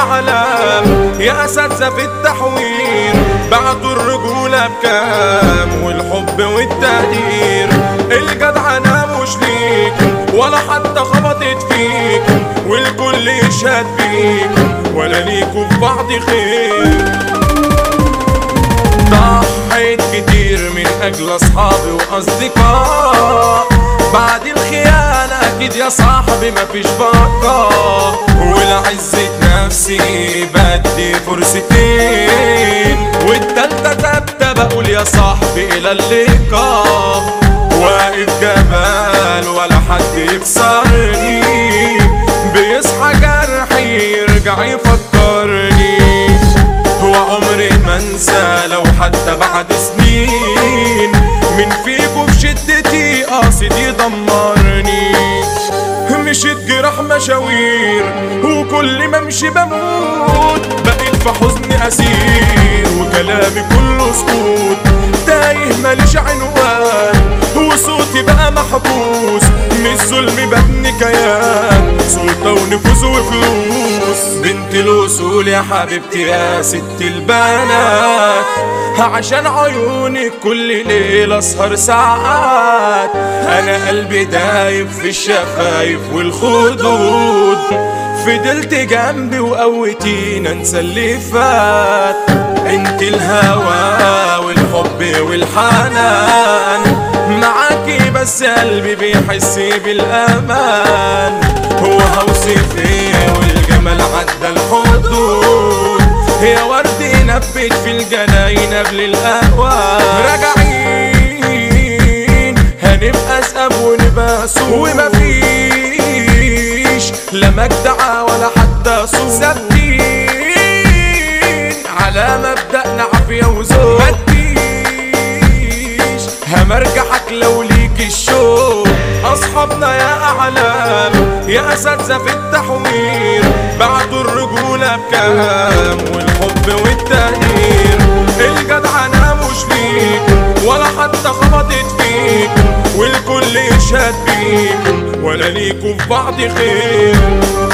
اعلام يا اساتذه في التحوير بعتوا الرجوله بكام والحب والتقدير الجدعنه مش ليكم ولا حتى خبطت فيكم والكل يشهد بيكم ولا ليكوا في بعض خير ضحيت كتير من اجل اصحابي واصدقاء بعد الخيانة اكيد يا صاحبي مفيش بقى ولعزة نفسي بدي فرصتين والتالتة تالتة بقول يا صاحبي الى اللقاء واقف جبال ولا حد يكسرني بيصحى جرحي يرجع يفكرني هو عمري ما انسى لو حتى بعد سنين من فيكم في شدتي قاصد يدمرني مشيت جراح مشاوير وكل ما امشي بموت بقيت في حزن اسير وكلامي كله سكوت تايه ماليش عنوان وصوتي بقى محبوس من الظلم ببني كيان سلطة ونفوذ وفلوس بنت الوصول يا حبيبتي يا ست البنات عشان عيونك كل ليلة اسهر ساعات انا قلبي دايب في الشفايف والخدود فضلت جنبي وقوتينا انسى اللي فات انت الهوى والحب والحنان معاكي بس قلبي بيحس بالامان هو هوصف ايه والجمال عدى الحدود يا ورد نبت في الجناين قبل الاهوال راجعين هنبقى اسقب ونبقى سوق ومفيش لا مجدعة ولا حتى سوق ثابتين على مبدأنا عافية وذوق مديش همرجحك لو ليك الشوق اصحابنا يا اعلام يا اساتذه في التحوير بعتوا الرجوله بكام والحب والتقدير الجدعنه مش ليكم ولا حتى خبطت فيكم والكل يشهد بيكم ولا ليكوا في بعض خير